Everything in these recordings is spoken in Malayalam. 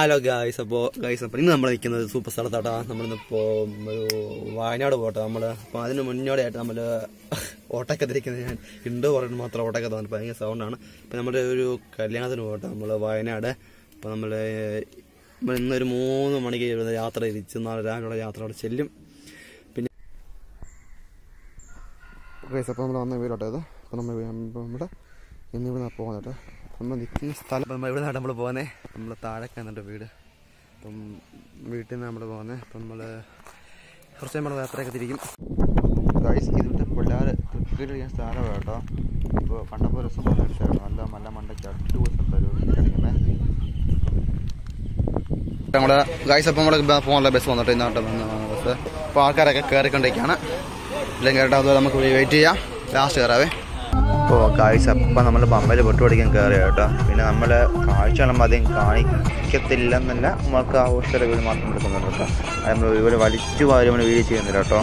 ഹലോ ഗായ്സ് അപ്പോൾ ഗായ്സ് അപ്പോൾ ഇന്ന് നമ്മൾ നിൽക്കുന്നത് സൂപ്പർ സ്ഥലത്താട്ടാ നമ്മളിന്നിപ്പോൾ ഒരു വയനാട് പോട്ടെ നമ്മൾ അപ്പോൾ അതിന് മുന്നോടിയായിട്ട് നമ്മൾ ഓട്ടക്കത്തിരിക്കുന്നത് ഞാൻ ഇണ്ടോ പറയുന്നത് മാത്രം ഓട്ടക്കത്ത് വന്നിട്ട് ഭയങ്കര സൗണ്ടാണ് അപ്പോൾ നമ്മുടെ ഒരു കല്യാണത്തിന് പോട്ടെ നമ്മൾ വയനാട് അപ്പോൾ നമ്മൾ നമ്മൾ ഇന്നൊരു മൂന്ന് മണിക്ക് ഇരുന്ന് യാത്ര തിരിച്ച് നാളെ രാവിലെ യാത്ര അവിടെ ചെല്ലും പിന്നെ ഗൈസ് അപ്പോൾ നമ്മൾ വന്ന വീടോട്ടെ ഇത് അപ്പോൾ നമ്മൾ നമ്മുടെ ഇന്നിവിടെ പോകുന്നത് നമ്മൾ നിൽക്കുന്ന സ്ഥലം അപ്പം ഇവിടെ നിന്നാണ് നമ്മൾ പോകുന്നത് നമ്മൾ താഴെ എന്നിട്ട് വീട് അപ്പം വീട്ടിൽ നിന്ന് നമ്മൾ പോകുന്നത് അപ്പം നമ്മൾ കുറച്ച് നമ്മൾ യാത്രയൊക്കെ തിരിക്കും ഗൈസ് ഇതിൻ്റെ പിള്ളേർ ക്രിക്കറ്റ് കളിക്കാൻ സ്ഥലമാണ് കേട്ടോ ഇപ്പോൾ കണ്ടപ്പോൾ രസം പോലെ ഇഷ്ടമാണ് നല്ല നല്ല മണ്ടയ്ക്ക് അടിപൊളി സ്ഥലത്തൊരു കളിക്കുന്നത് നമ്മൾ ഗൈസ് അപ്പം നമ്മൾ പോകാനുള്ള ബസ് വന്നിട്ട് ഇന്നോട്ട് ബസ് അപ്പോൾ ആൾക്കാരൊക്കെ കയറിക്കൊണ്ടിരിക്കുകയാണ് എല്ലാം കയറിയിട്ട് അതുപോലെ നമുക്ക് വെയിറ്റ് ചെയ്യാം ലാസ്റ്റ് കയറാവേ അപ്പോൾ ഗൈസ് അപ്പം നമ്മൾ പമ്പയിൽ പൊട്ട് പഠിക്കാൻ കയറി കേട്ടോ പിന്നെ നമ്മൾ കാഴ്ച കാണുമ്പോൾ അധികം കാണിക്കത്തില്ലെന്നല്ല നമുക്ക് ആഘോഷ വീട് മാത്രം എടുക്കുന്നുണ്ട് കേട്ടോ അത് നമ്മൾ ഇതുപോലെ വലിച്ചു വാരി നമ്മൾ വീഡിയോ ചെയ്യുന്നില്ല കേട്ടോ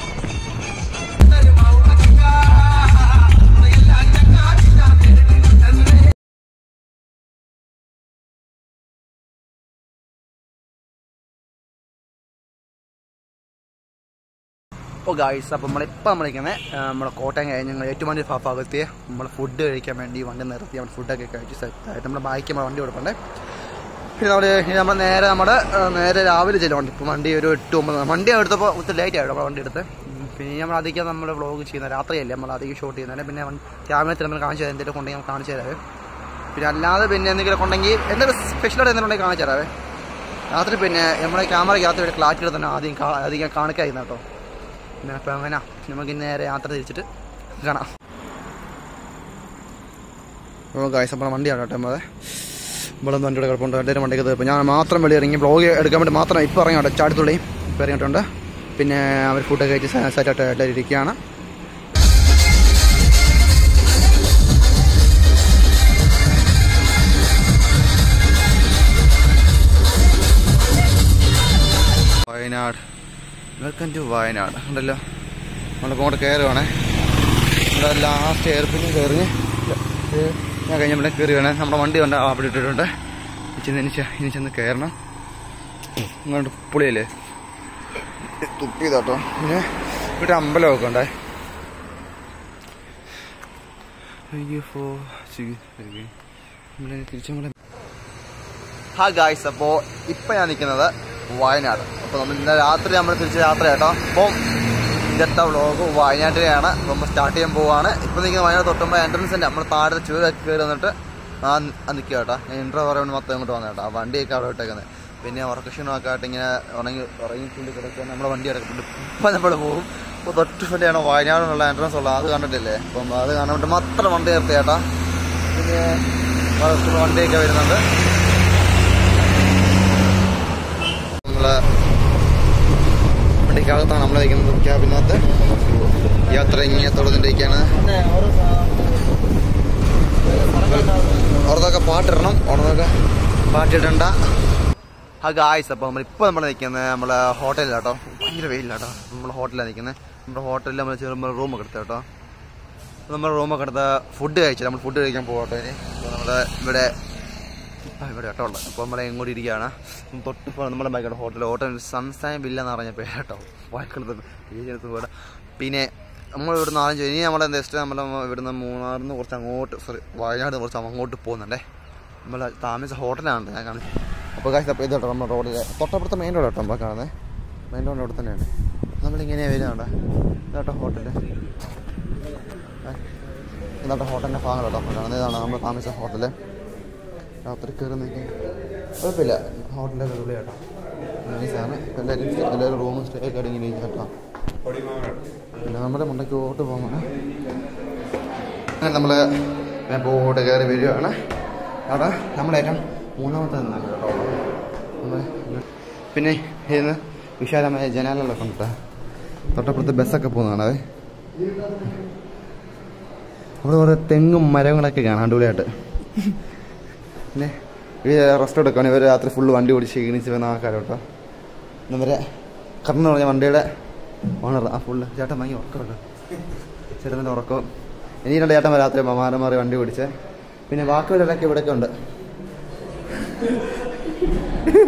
അപ്പോൾ ഗായ്സ് അപ്പോൾ നമ്മളിപ്പോൾ നമ്മളിരിക്കുന്നത് നമ്മുടെ കോട്ടയം കഴിഞ്ഞ് ഞങ്ങൾ ഏറ്റുമാനൂർ ഭാഗത്ത് നമ്മൾ ഫുഡ് കഴിക്കാൻ വേണ്ടി വണ്ടി നിർത്തി നമ്മൾ ഫുഡൊക്കെ കഴിച്ച് സെറ്റായിട്ട് നമ്മുടെ ബൈക്ക് നമ്മൾ വണ്ടി കൊടുക്കണ്ടേ പിന്നെ നമ്മൾ നമ്മൾ നേരെ നമ്മുടെ നേരെ രാവിലെ ചെല്ലും വണ്ടി ഇപ്പോൾ വണ്ടി ഒരു എട്ട് ഒമ്പത് വണ്ടി എടുത്തപ്പോൾ ഒത്തിരി ലേറ്റ് ആയിട്ട് നമ്മൾ വണ്ടി എടുത്ത് ഉം, പിന്നെ നമ്മൾ അധികം നമ്മൾ വ്ളോഗ് ചെയ്യുന്ന രാത്രിയല്ലേ നമ്മൾ അധികം ഷൂട്ട് ചെയ്യുന്നത് പിന്നെ ക്യാമറത്തിൽ നമ്മൾ കാണിച്ചു തരാം എന്തെങ്കിലും കൊണ്ടെങ്കിൽ നമുക്ക് കാണിച്ചു തരാവേ പിന്നെ അല്ലാതെ പിന്നെ എന്തെങ്കിലും ഉണ്ടെങ്കിൽ എന്തെങ്കിലും സ്പെഷ്യലായിട്ട് എന്തെങ്കിലും ഉണ്ടെങ്കിൽ കാണിച്ചു തരാവേ രാത്രി പിന്നെ നമ്മുടെ ക്യാമറയ്ക്കകത്ത് ഒരു ക്ലാരിറ്റി തന്നെ ആദ്യം കാ- അധികം കാണിക്കായിരുന്നു കേട്ടോ പിന്നെ അപ്പം അങ്ങനെ നമുക്ക് ഇന്ന് നേരെ യാത്ര തിരിച്ചിട്ട് കാണാം ഓ ഗായ്സ് അപ്പോൾ വണ്ടിയാണ് കേട്ടോ നമ്മളെ ഇവിടെ വണ്ടിയുടെ കുഴപ്പമുണ്ട് രണ്ടുപേരും വണ്ടിക്ക് ഇപ്പോൾ ഞാൻ മാത്രം വെളി ഇറങ്ങി ബ്ലോഗ് എടുക്കാൻ വേണ്ടി മാത്രം ഇപ്പോൾ ഇറങ്ങിയോട്ടെ ചാടിത്തുള്ളി ഇപ്പോൾ ഇറങ്ങിയിട്ടുണ്ട് പിന്നെ അവർ ഫുഡൊക്കെ കഴിച്ച് സെറ്റായിട്ട് എല്ലാവരും ഇരിക്കുകയാണ് വയനാട് വെൽക്കം ടു വയനാട് ഉണ്ടല്ലോ നമ്മളിപ്പോൾ അങ്ങോട്ട് കയറുവാണേ നമ്മുടെ ലാസ്റ്റ് എയർപോർട്ടിൽ കയറി ഞാൻ കഴിഞ്ഞ ഇവിടെ കയറി വേണേ നമ്മുടെ വണ്ടി ഉണ്ട് അവിടെ ഇട്ടിട്ടുണ്ട് ഇച്ചിന്ന് ഇനി ചെ- ഇനി ചെന്ന് കയറണം ഇങ്ങോട്ട് പുളിയല്ലേ തുപ്പിയതാട്ടോ പിന്നെ ഇവിടെ അമ്പലമൊക്കെ ഉണ്ടേ അയ്യോ ഫോ തിരിച്ചു ഹാ ഗായ്സ് അപ്പോൾ ഇപ്പം ഞാൻ നിൽക്കുന്നത് വയനാട് അപ്പോൾ നമ്മൾ ഇന്നലെ രാത്രി നമ്മൾ തിരിച്ച യാത്ര കേട്ടോ അപ്പം ഇന്നത്തെ വ്ളോഗ് വയനാട്ടിലെയാണ് അപ്പോൾ നമ്മൾ സ്റ്റാർട്ട് ചെയ്യാൻ പോവാണ് ഇപ്പോൾ നിൽക്കുന്ന വയനാട് തൊട്ടുമ്പോൾ എൻട്രൻസ് ഉണ്ട് നമ്മൾ താഴെ ചൂരൊക്കെ കയറി വന്നിട്ട് ആ നിൽക്കുക കേട്ടോ ഞാൻ ഇൻട്രോ പറയാൻ വേണ്ടി മൊത്തം ഇങ്ങോട്ട് വന്നത് കേട്ടോ ആ വണ്ടിയൊക്കെ അവിടെ ഇട്ടേക്കുന്നത് പിന്നെ ഉറക്കക്ഷീണമൊക്കെ ആയിട്ട് ഇങ്ങനെ ഉണങ്ങി ഉറങ്ങി ചുണ്ടി കിടക്കുക നമ്മുടെ വണ്ടി കിടക്കുന്നുണ്ട് ഇപ്പം നമ്മൾ പോകും അപ്പോൾ തൊട്ട് ഫ്രണ്ടിയാണ് വയനാടിനുള്ള എൻട്രൻസ് ഉള്ളത് അത് കണ്ടിട്ടില്ലേ അപ്പം അത് കാണാൻ വേണ്ടി മാത്രം വണ്ടി നിർത്തി കേട്ടോ പിന്നെ വേറെ വണ്ടിയൊക്കെ വരുന്നുണ്ട് നമ്മള് വണ്ടിക്കകത്താണ് നമ്മൾ ഇരിക്കുന്നത് ക്യാബിനകത്ത് യാത്ര ഇങ്ങനെ തുടർന്നിരിക്കുകയാണ് ഓർതൊക്കെ പാട്ടിടണം ഓർതൊക്കെ പാട്ടിടണ്ട ആ ഗായ്സ് അപ്പോൾ നമ്മളിപ്പോൾ നമ്മൾ നിൽക്കുന്നത് നമ്മളെ ഹോട്ടലിലാട്ടോ ഭയങ്കര വെയിലാട്ടോ നമ്മൾ ഹോട്ടലിലാണ് നിൽക്കുന്നത് നമ്മുടെ ഹോട്ടലിൽ നമ്മൾ ചെറുമ്പോൾ റൂമൊക്കെ എടുത്തു കേട്ടോ അപ്പോൾ നമ്മൾ റൂമൊക്കെ എടുത്ത് ഫുഡ് കഴിച്ചു നമ്മൾ ഫുഡ് കഴിക്കാൻ പോകട്ടെ ഇനി അപ്പോൾ നമ്മുടെ ഇവിടെ ആ, ഇവിടെ കേട്ടോ ഉള്ളത് അപ്പോൾ നമ്മളെ എങ്ങോട്ട് ഇരിക്കുകയാണ് ഉം തൊട്ട് ഇപ്പോൾ നമ്മുടെ boycott hotel hotel Sunshine Villa എന്ന് പറഞ്ഞ പേര് കേട്ടോ വായിക്കളത്ത് ഏരിയത്ത് കൂടെ പിന്നെ നമ്മൾ ഇവിടെ നാലഞ്ച് ഇനി നമ്മളെ നെക്സ്റ്റ് നമ്മൾ ഇവിടുന്ന് മൂന്നാറിൽ നിന്ന് കുറച്ച് അങ്ങോട്ട് സോറി വയനാട് കുറച്ച് അങ്ങോട്ട് പോകുന്നുണ്ടേ നമ്മൾ താമസിച്ച ഹോട്ടലാണ് ഞാൻ കാണുന്നത് അപ്പോൾ കാശ് അപ്പോൾ ഇത് കേട്ടോ നമ്മുടെ റോഡിൽ തൊട്ടപ്പുറത്തെ മെയിൻ റോഡ് കേട്ടോ നമ്മൾ കാണുന്നത് മെയിൻ റോഡിൻ്റെ അവിടെ തന്നെയാണ് നമ്മളിങ്ങനെ വരുന്നുണ്ട് ഇതാട്ടോ ഹോട്ടൽ ഇതാട്ടോ ഹോട്ടലിൻ്റെ ഭാഗം കേട്ടോ അപ്പോൾ കാണുന്നത് ഇതാണ് നമ്മൾ താമസിച്ച ഹോട്ടൽ രാത്രി കയറി നിൽക്കാൻ കുഴപ്പമില്ല ഹോട്ടലൊക്കെ ഉള്ളി കേട്ടോ നൈസാണ് എല്ലാവരും എല്ലാവരും റൂമും സ്റ്റേ ഒക്കെ അടങ്ങി ഇരിക്കും കേട്ടോ പിന്നെ നമ്മുടെ മുണ്ടയ്ക്കോട്ട് പോകുമ്പോൾ അങ്ങനെ നമ്മൾ പോട്ട് കയറി വരികയാണ് അവിടെ നമ്മളേറ്റവും മൂന്നാമത്തെ നിന്നാണ് കേട്ടോ നമ്മള് പിന്നെ ഇന്ന് വിശാലമായ ജനാലകളൊക്കെ ഉണ്ട് കേട്ടോ തൊട്ടപ്പുറത്ത് ബസ്സൊക്കെ പോകുന്നതാണ് അവിടെ കുറേ തെങ്ങും മരങ്ങളൊക്കെ കാണാം അടിപൊളിയായിട്ട് പിന്നെ ഇവർ റെസ്റ്റ് എടുക്കുകയാണ് ഇവർ രാത്രി ഫുള്ള് വണ്ടി ഓടിച്ച് ക്ഷീണിച്ച് വന്ന ആൾക്കാർ കേട്ടോ ഇവരെ കർന്ന് പറഞ്ഞ വണ്ടിയുടെ ഓണർ ആ ഫുള്ള് ചേട്ടൻ ഭയങ്കര ഉറക്കമുണ്ട് ചേട്ടൻ്റെ ഉറക്കം ഇനി രണ്ട് ചേട്ടൻ രാത്രി മാറി മാറി വണ്ടി ഓടിച്ച് പിന്നെ ബാക്കിയുള്ളവരൊക്കെ ഇവിടെയൊക്കെ ഉണ്ട്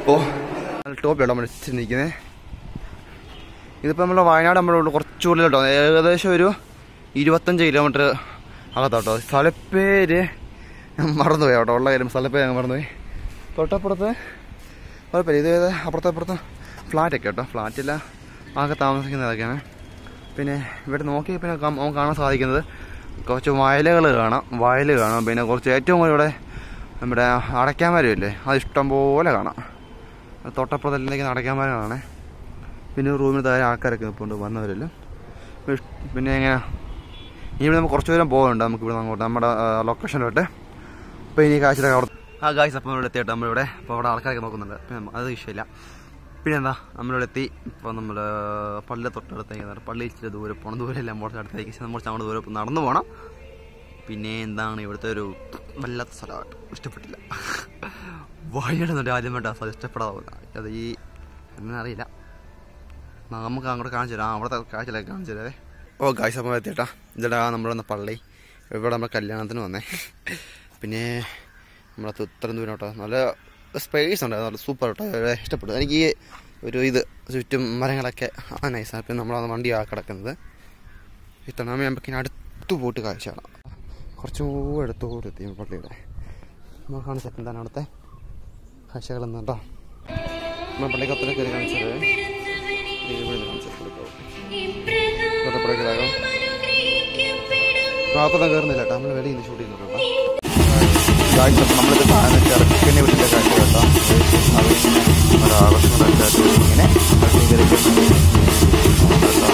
ഇപ്പോൾ ടോപ്പിലാണ് നമ്മൾ നിൽക്കുന്നത് ഇതിപ്പോൾ നമ്മൾ വയനാട് നമ്മുടെ കുറച്ചുകൂടി കേട്ടോ ഏകദേശം ഒരു ഇരുപത്തഞ്ച് കിലോമീറ്റർ അകത്തോട്ടോ സ്ഥലപ്പേര് ഞാൻ മറന്നുപോയി കേട്ടോ ഉള്ള കാര്യം സ്ഥലപ്പേര് ഞാൻ മറന്നുപോയി തൊട്ടപ്പുറത്ത് കുഴപ്പമില്ല ഇത് ഏത് അപ്പുറത്തെ അപ്പുറത്ത് ഫ്ലാറ്റൊക്കെ കേട്ടോ ഫ്ലാറ്റില്ല ആകെ താമസിക്കുന്നതൊക്കെയാണ് പിന്നെ ഇവിടെ നോക്കി പിന്നെ കം- നമുക്ക് കാണാൻ സാധിക്കുന്നത് കുറച്ച് വയലുകൾ കാണാം വയൽ കാണാം പിന്നെ കുറച്ച് ഏറ്റവും കൂടുതൽ ഇവിടെ നമ്മുടെ അടയ്ക്കാൻ മരമില്ലേ അത് ഇഷ്ടം പോലെ കാണാം അത് തൊട്ടപ്പുറത്തേക്ക് അടയ്ക്കാൻ മരമാണ് പിന്നെ റൂമിൽ താഴെ ആൾക്കാരൊക്കെ നിൽപ്പുണ്ട് വന്നവരെല്ലാം ഇഷ്- പിന്നെ എങ്ങനെയാ ഇനി ഇവിടെ നമുക്ക് കുറച്ച് ദൂരം പോകുന്നുണ്ട് നമുക്ക് ഇവിടെ അങ്ങോട്ട് നമ്മുടെ ലൊക്കേഷനിലോട്ട് അപ്പോൾ ഇനി കാഴ്ചയിലൊക്കെ അവിടെ ആ ഗായ്സ് അപ്പം ഇവിടെ എത്തിയിട്ട് നമ്മളിവിടെ അപ്പോൾ അവിടെ ആൾക്കാരൊക്കെ നോക്കുന്നുണ്ട് പിന്നെ നമ്മ- അത് വിഷയമില്ല പിന്നെ എന്താ നമ്മളിവിടെ എത്തി ഇപ്പോൾ നമ്മൾ പള്ളി തൊട്ടടുത്തേക്ക് പള്ളി ഇച്ചിരി ദൂരെ പോകണം ദൂരമില്ല നമ്മുടെ അടുത്തേക്ക് നമ്മൾ അങ്ങോട്ട് ദൂരെ നടന്നു പോകണം പിന്നെ എന്താണ് ഇവിടുത്തെ ഒരു വല്ലാത്ത സ്ഥലമായിട്ട് ഇഷ്ടപ്പെട്ടില്ല വയനാട് എന്നിട്ട് ആദ്യമായിട്ട് ആ സ്ഥലം ഇഷ്ടപ്പെടാതെ പോകുന്നത് അത് ഈ എന്നറിയില്ല നമുക്ക് അങ്ങോട്ട് കാണിച്ചു തരാം അവിടുത്തെ കാഴ്ചയിലൊക്കെ കാണിച്ചു തരാവേ ഓ കാഴ്ച അപ്പോൾ എത്തിയേട്ടാ ഇതാ നമ്മുടെ വന്ന പള്ളി ഇവിടെ നമ്മൾ കല്യാണത്തിന് വന്നേ പിന്നെ നമ്മളെ ഇത്രയും ദൂരം കേട്ടോ നല്ല സ്പേസ് ഉണ്ട് നല്ല സൂപ്പർ കേട്ടോ വളരെ ഇഷ്ടപ്പെട്ടു എനിക്ക് ഈ ഒരു ഇത് ചുറ്റും മരങ്ങളൊക്കെ ആ നൈസാണ് പിന്നെ നമ്മളത് വണ്ടി ആ കിടക്കുന്നത് ഇത്തണമേ നമുക്ക് ഇനി അടുത്ത് പോയിട്ട് കാഴ്ച കാണാം കുറച്ചും കൂടെ അടുത്തോടെ എത്തി പള്ളിയുടെ നമ്മൾ കാണിച്ച എന്താണ് അവിടുത്തെ കാഴ്ചകളെന്ന് കേട്ടോ നമ്മൾ പള്ളിക്കത്തിനെ കയറി കാണിച്ചത് ഇവിടെ കാണിച്ചത് തൊട്ടപ്പുഴക്കിലാകും ഭാഗത്തൊന്നും കയറുന്നില്ല കേട്ടോ നമ്മൾ വെളിയിൽ നിന്ന് ഷൂട്ട് ചെയ്യുന്നുണ്ട് കേട്ടോ കാഴ്ച നമ്മളിത് കാണുന്ന ചെറുക്കനെ വീട്ടിലെ കാഴ്ച കേട്ടോ അതിങ്ങനെ ഒരാകർഷണമൊക്കെ ഇങ്ങനെ സ്വീകരിക്കുന്നു കേട്ടോ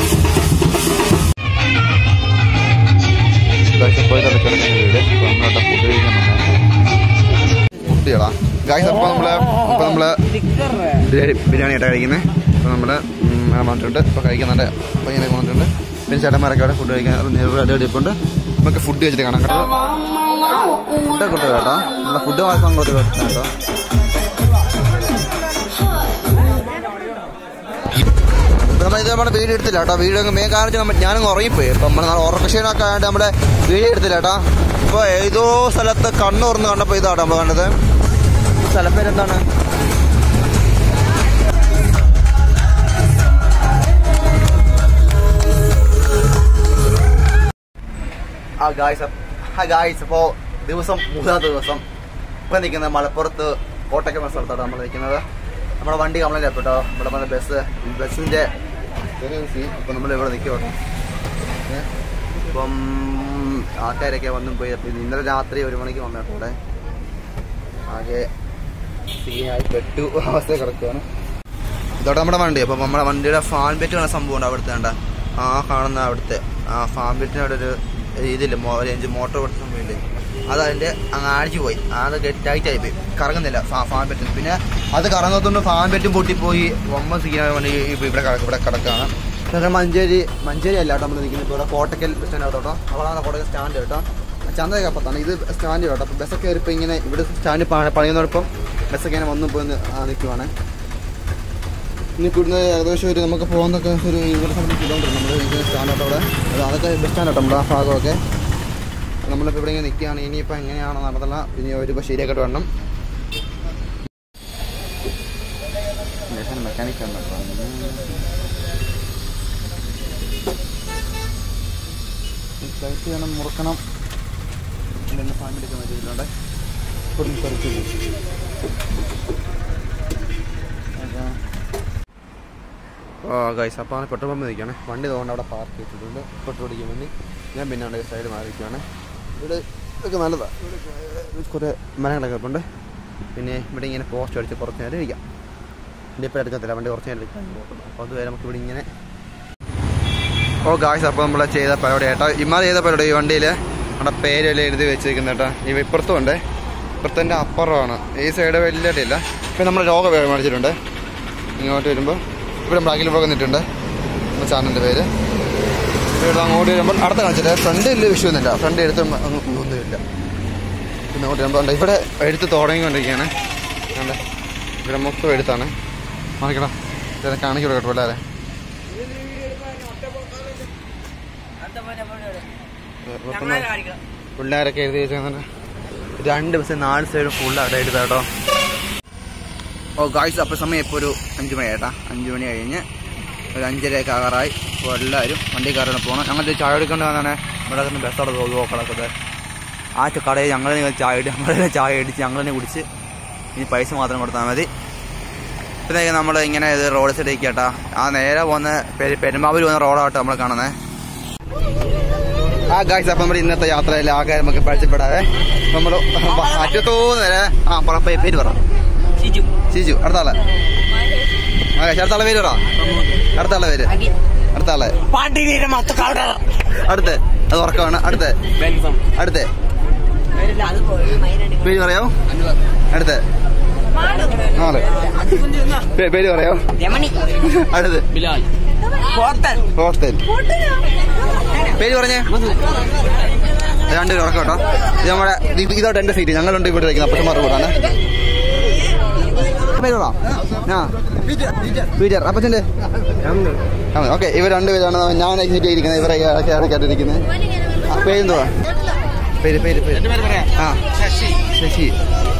കാഴ്ച പോയതല്ല ചെറുക്കൻ്റെ വീട് അപ്പോൾ നമ്മളവിടെ ഫുഡ് കഴിക്കാൻ ഫുഡ് ചെയ്യടാ ഗായ്സ് അപ്പോൾ നമ്മള് അപ്പോൾ നമ്മള് ബിരിയാണി ബിരിയാണി ആയിട്ടാണ് കഴിക്കുന്നത് അപ്പോൾ നമ്മൾ വന്നിട്ടുണ്ട് ഇപ്പോൾ കഴിക്കുന്നുണ്ട് പയ്യനൊക്കെ വന്നിട്ടുണ്ട് പിന്നെ ചേട്ടന്മാരൊക്കെ അവിടെ ഫുഡ് കഴിക്കാൻ റെഡി എടുപ്പുണ്ട് നമുക്ക് ഫുഡ് കഴിച്ചിട്ട് കാണാം കേട്ടോ ഫുഡൊക്കെ കിട്ടും കേട്ടോ നമ്മളെ ഫുഡ് വാങ്ങാൻ കൊടുത്ത് കേട്ടോ ഇപ്പൊ നമ്മൾ ഇത് നമ്മുടെ വീഡിയോ എടുത്തില്ല കേട്ടോ വീഡിയോ മെയിൻ കാരണം നമ്മൾ ഞാനങ്ങ് ഉറങ്ങിപ്പോയി ഇപ്പം നമ്മൾ നാളെ ഉറക്കക്ഷീണമൊക്കെ ആയിട്ട് നമ്മുടെ വീഡിയോ എടുത്തില്ല കേട്ടോ ഇപ്പോൾ ഏതോ സ്ഥലത്ത് കണ്ണ് തുറന്ന് കണ്ടപ്പോൾ ഇതാണ് നമ്മൾ കണ്ടത് സ്ഥലം പേരെന്താണ് ആ ഗായ്സ് ആ ഗായ്സ് അപ്പോൾ ദിവസം മൂന്നാമത്തെ ദിവസം ഇപ്പം നിൽക്കുന്നത് മലപ്പുറത്ത് കോട്ടയ്ക്ക് എന്ന സ്ഥലത്താണ് നമ്മൾ നിൽക്കുന്നത് നമ്മുടെ വണ്ടി കംപ്ലൈൻറ്റ് ആയിട്ടോ ഇവിടെ വന്ന ബസ് ബസ്സിൻ്റെ ഇപ്പം നമ്മൾ ഇവിടെ നിൽക്കുവാണ് ഇപ്പം ആൾക്കാരൊക്കെ വന്നും പോയി അപ്പം ഇത് ഇന്നലെ രാത്രി ഒരു മണിക്ക് വന്നിട്ട് ഇവിടെ ആകെ സീനായി പെട്ടു അവസ്ഥ കിടക്കുകയാണ് ഇതോടെ നമ്മുടെ വണ്ടി അപ്പം നമ്മുടെ വണ്ടിയുടെ ഫാൻ ബെറ്റ് കാണുന്ന സംഭവം ഉണ്ട് അവിടുത്തെ വേണ്ട ആ കാണുന്ന അവിടുത്തെ ആ ഫാൻ ബെറ്റിന് അവിടെ ഒരു ഇതില്ല അഞ്ച് മോട്ടോർ കൊടുത്ത സംഭവമില്ലേ അത് അതിന്റെ അങ്ങ് അടിച്ചു പോയി അത് ടൈറ്റ് ആയി പോയി കറങ്ങുന്നില്ല ഫാ- ഫാൻ ബെറ്റിന് പിന്നെ അത് കറങ്ങാത്തോണ്ട് ഫാൻ ബെറ്റും പൊട്ടിപ്പോയി ഒമ്മ സീനായ വണ്ടി ഇപ്പൊ ഇവിടെ കിടക്ക് ഇവിടെ കിടക്കാണ് പിന്നെ മഞ്ചേരി മഞ്ചേരി അല്ല കേട്ടോ നമ്മൾ നിൽക്കുന്നത് ഇപ്പോൾ ഇവിടെ കോട്ടക്കൽ ബസ് സ്റ്റാൻഡ് കേട്ടോ അവിടെയാണ് കോട്ടക്കൽ സ്റ്റാൻഡ് കേട്ടോ ചന്തയൊക്കെ അപ്പത്താണ് ഇത് സ്റ്റാൻഡ് കേട്ടോ അപ്പോൾ ബസ്സൊക്കെ കയറിപ്പോൾ ഇങ്ങനെ ഇവിടെ സ്റ്റാൻഡ് പണിയുന്നതോടൊപ്പം ബസ്സൊക്കെ ഇങ്ങനെ വന്നു പോയി നിൽക്കുവാണ് ഇനി ഇവിടുന്ന് ഏകദേശം ഒരു നമുക്ക് പോകുന്നൊക്കെ ഒരു ഇരുപത് സമയം കിലോമീറ്റർ നമ്മൾ ഇത് സ്റ്റാൻഡോട്ട് അവിടെ അത് അതൊക്കെ ബസ് സ്റ്റാൻഡോട്ടോ നമ്മുടെ ആ ഭാഗമൊക്കെ നമ്മളിപ്പോൾ ഇവിടെ ഇങ്ങനെ നിൽക്കുകയാണ് ഇനിയിപ്പോൾ എങ്ങനെയാണോ നടന്നില്ല ഇനി ഒരു ഇപ്പോൾ ശരിയാക്കിയിട്ട് വേണം മെക്കാനിക് ഫ്ലൈറ്റ് ചെയ്യണം മുറുക്കണം എന്തെങ്കിലും സാധനം എടുക്കാൻ പറ്റിയിട്ടുണ്ട് ഇവിടുന്ന് തെറിച്ച് പോകും ഗൈസ് അപ്പോൾ പെട്രോൾ പമ്പ് നിൽക്കുകയാണ് വണ്ടി തോന്നുന്നു അവിടെ പാർക്ക് ചെയ്തിട്ടുണ്ട് പെട്രോൾ അടിക്കാൻ വേണ്ടി ഞാൻ പിന്നെ അവിടെ സൈഡ് മാറിയിരിക്കുകയാണ് ഇവിടെ ഇതൊക്കെ നല്ലതാണ് ഇവിടെ കുറേ മരങ്ങളൊക്കെ ഉണ്ട് പിന്നെ ഇവിടെ ഇങ്ങനെ പോസ്റ്റ് അടിച്ച് കുറച്ച് നേരം ഇരിക്കാം വണ്ടി ഇപ്പോൾ എടുക്കത്തില്ല വണ്ടി കുറച്ച് നേരം ഇരിക്കാം അപ്പോൾ അതുവരെ നമുക്ക് ഇവിടെ ഇങ്ങനെ ഓ ഗായ്സ് അപ്പോൾ നമ്മൾ ചെയ്ത പരിപാടി ഏട്ടാ ഇമാർ ചെയ്ത പരിപാടി ഈ വണ്ടിയിൽ നമ്മുടെ പേരെല്ലാം എഴുതി വെച്ചിരിക്കുന്ന കേട്ടോ ഈ ഇപ്പുറത്തും ഉണ്ട് ഇപ്പുറത്തിൻ്റെ അപ്പുറമാണ് ഈ സൈഡ് വലിയതായിട്ടില്ല ഇപ്പം നമ്മൾ ലോക മേടിച്ചിട്ടുണ്ട് ഇങ്ങോട്ട് വരുമ്പോൾ ഇവിടെ നമ്മൾ അഖിൽ വ്ളോഗ് നിന്നിട്ടുണ്ട് നമ്മുടെ ചാനലിൻ്റെ പേര് ഇവിടെ അങ്ങോട്ട് വരുമ്പോൾ അടുത്ത കാണിച്ചിട്ട് ഫ്രണ്ട് വലിയ വിഷയമൊന്നുമില്ല ഫ്രണ്ട് എടുത്ത് ഒന്നുമില്ല പിന്നെ അങ്ങോട്ട് വരുമ്പോൾ ഉണ്ട് ഇവിടെ എടുത്ത് തുടങ്ങിക്കൊണ്ടിരിക്കുകയാണ് കണ്ടേ ഇവിടെ മൊത്തം എടുത്താണ് മാറിക്കടാ ഇതെ കാണിക്കട കേട്ടോ പിള്ളേരെ പിള്ളേരൊക്കെ എഴുതി വെച്ചാൽ രണ്ട് ബസ് നാല് സൈഡും ഫുള്ള് അവിടെ എടുത്താ കേട്ടോ ഓ ഗായ്സ് അപ്പോൾ സമയം ഇപ്പോൾ ഒരു അഞ്ച് മണി ആയിട്ടാ അഞ്ച് മണി കഴിഞ്ഞ് ഒരു അഞ്ചരയൊക്കെ ആകാറായി അപ്പോൾ എല്ലാവരും വണ്ടി കയറാൻ പോകണം ഞങ്ങൾ ചായ എടുക്കേണ്ട വന്നാണ് ഇവിടെ നിന്ന് ബസ്സോടെ നോക്കണത് ആ ച- കടയിൽ ഞങ്ങൾ ചായ ഇട്ട് ഞങ്ങൾ തന്നെ ചായ അടിച്ച് ഞങ്ങൾ തന്നെ കുടിച്ച് ഇനി പൈസ മാത്രം കൊടുത്താൽ മതി പിന്നെ നമ്മൾ ഇങ്ങനെ ഇത് റോഡ് സൈഡിലേക്ക് കേട്ടാ ആ നേരെ പോകുന്ന പെരു- പെരുമ്പാവൂർ പോകുന്ന റോഡാട്ടോ നമ്മൾ കാണുന്നത് ആ ഗായ്സ് അപ്പം നമ്മുടെ ഇന്നത്തെ യാത്രയിൽ ആകെ നമുക്ക് പരിചയപ്പെടാതെ നമ്മൾ അറ്റത്തോ നേരെ ആ പറ പേ- പേര് പറ ഷിജു അടുത്ത ആളെ ആ അടുത്ത ആളെ പേര് പറ അടുത്ത ആളെ പേര് അടുത്ത ആളെ അടുത്ത് അത് ഉറക്കമാണ് അടുത്ത് അടുത്ത് പേര് പറയാമോ അടുത്ത് നാല് പേ- പേര് പറയാമോ അടുത്ത് ഹോസ്റ്റൽ പേര് പറഞ്ഞേ രണ്ടുപേരും ഉറക്കം കേട്ടോ ഇത് നമ്മുടെ ഇത് ഇതോട്ട് എന്റെ സീറ്റ് ഞങ്ങളുണ്ട് ഇവിടെ ഇരിക്കുന്ന അപ്പച്ചന്മാരുടെ കൂടാണ് പേര് പറ ആ പീറ്റർ അപ്പച്ചന്റെ ഓക്കെ ഇവർ രണ്ടുപേരാണ് ഞാൻ സീറ്റ് ഇരിക്കുന്നത് ഇവരെ കേട്ടിരിക്കുന്നത് പേരെന്തുവാ പേര് പേര് പേര് ആ ശശി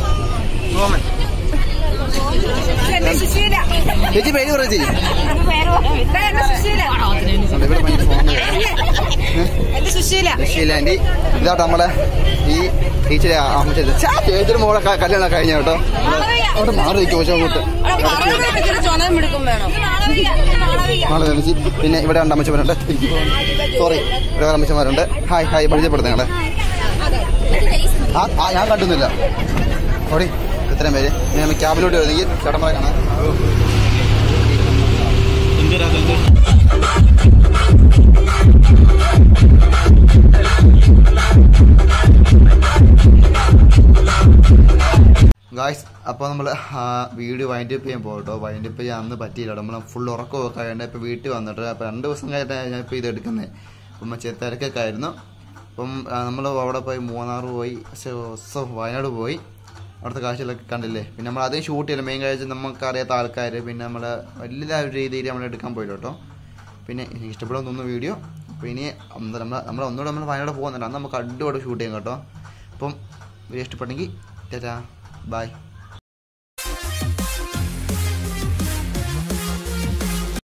ചേച്ചി പേര് പറ ചേച്ചി ഉണ്ട്, ഇവിടെ ഭയങ്കര ഫോൺ എന്റെ സുശീല ശശീല ആന്റി ഇതാട്ടോ നമ്മളെ ഈ ടീച്ചറെ അമ്മച്ചത് ചേച്ചിയുടെ മോളെ ക- കല്യാണം കഴിഞ്ഞ കേട്ടോ അവിടെ മാറി നിൽക്കും പക്ഷെ അങ്ങോട്ട് ചുണയും എടുക്കും വേണം നാളെ കാണിച്ച് പിന്നെ ഇവിടെ രണ്ട് അമ്മച്ചമാരുണ്ട് സോറി ഇവിടെ വേറെ അമ്മച്ചമാരുണ്ട് ഹായ് ഹായ് പരിചയപ്പെടുത്ത ഞങ്ങളെ ആ ആ ഞാൻ കണ്ടുന്നില്ല ഓടി ഇത്രയും പേര് ഇനി നമ്മൾ ക്യാബിലോട്ട് വരുന്നെങ്കിൽ ചേട്ടന്മാരെ കാണാം ഗായ്സ് അപ്പോൾ നമ്മൾ വീഡിയോ വൈൻഡ് അപ്പ് ചെയ്യാൻ പോകട്ടോ വൈൻഡ് അപ്പ് ചെയ്യാൻ അന്ന് പറ്റിയില്ല നമ്മൾ ഫുൾ ഉറക്കമൊക്കെ ആയതുകൊണ്ട് ഇപ്പോൾ വീട്ടിൽ വന്നിട്ട് അപ്പോൾ രണ്ട് ദിവസം കഴിഞ്ഞിട്ട് ഞാൻ ഇപ്പോൾ ഇത് എടുക്കുന്നത് അപ്പം മറ്റേ തിരക്കൊക്കെ ആയിരുന്നു അപ്പം നമ്മൾ അവിടെ പോയി മൂന്നാർ പോയി ശ്ശോ, സോ വയനാട് പോയി അവിടുത്തെ കാഴ്ചകളൊക്കെ കണ്ടില്ലേ പിന്നെ നമ്മൾ അതേ ഷൂട്ട് ചെയ്യില്ല മെയിൻ കാഴ്ച നമുക്കറിയാത്ത ആൾക്കാർ പിന്നെ നമ്മൾ വലിയ ഒരു രീതിയിൽ നമ്മൾ എടുക്കാൻ പോയില്ല കേട്ടോ പിന്നെ എനിക്ക് ഇഷ്ടപ്പെടുന്ന തോന്നുന്നു വീഡിയോ അപ്പോൾ ഇനി നമ്മൾ നമ്മൾ ഒന്നുകൂടെ നമ്മൾ വയനാട് പോകുന്നുണ്ട് അന്ന് നമുക്ക് അടിപൊളി ഷൂട്ട് ചെയ്യാം കേട്ടോ അപ്പം വീഡിയോ ഇഷ്ടപ്പെട്ടെങ്കിൽ ടാറ്റാ ബൈ